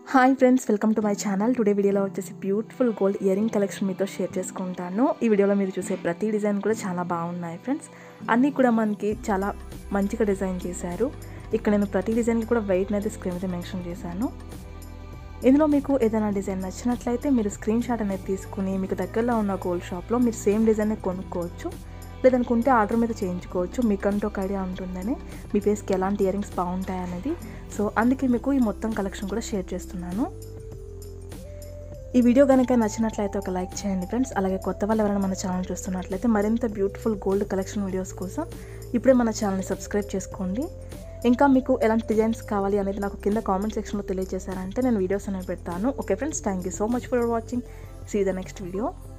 hi friends welcome to my channel today వీడియోలో వచ్చేసి beautiful gold earring collection మీతో share చేసుకుంటాను ఈ వీడియోలో మీరు చూసే ప్రతి డిజైన్ కూడా చాలా బాగున్నాయి ఫ్రెండ్స్ అన్నీ కూడా మనకి చాలా మంచిగా డిజైన్ చేశారు ఇక్కడ నేను ప్రతి డిజైన్కి కూడా వెయిట్ అనేది స్క్రీన్ మీద మెన్షన్ చేశాను ఇందులో మీకు ఏదైనా డిజైన్ నచ్చినట్లయితే మీరు స్క్రీన్ షాట్ అనేది తీసుకుని మీకు దగ్గరలో ఉన్న గోల్డ్ షాప్లో మీరు సేమ్ డిజైన్ కొనుక్కోవచ్చు లేదనుకుంటే ఆర్డర్ మీద చేయించుకోవచ్చు మీకంటూ ఒక ఐడియా ఉంటుందని మీ ఫేస్కి ఎలాంటి ఇయరింగ్స్ బాగుంటాయి అనేది సో అందుకే మీకు ఈ మొత్తం కలెక్షన్ కూడా షేర్ చేస్తున్నాను ఈ వీడియో కనుక నచ్చినట్లయితే ఒక లైక్ చేయండి ఫ్రెండ్స్ అలాగే కొత్త వాళ్ళు ఎవరైనా మన ఛానల్ చూస్తున్నట్లయితే మరింత బ్యూటిఫుల్ గోల్డ్ కలెక్షన్ వీడియోస్ కోసం ఇప్పుడే మన ఛానల్ని సబ్స్క్రైబ్ చేసుకోండి ఇంకా మీకు ఎలాంటి డిజైన్స్ కావాలి అనేది నాకు కింద కామెంట్ సెక్షన్లో తెలియజేశారంటే నేను వీడియోస్ అనేవి పెడతాను okay friends thank you so much for watching see the next video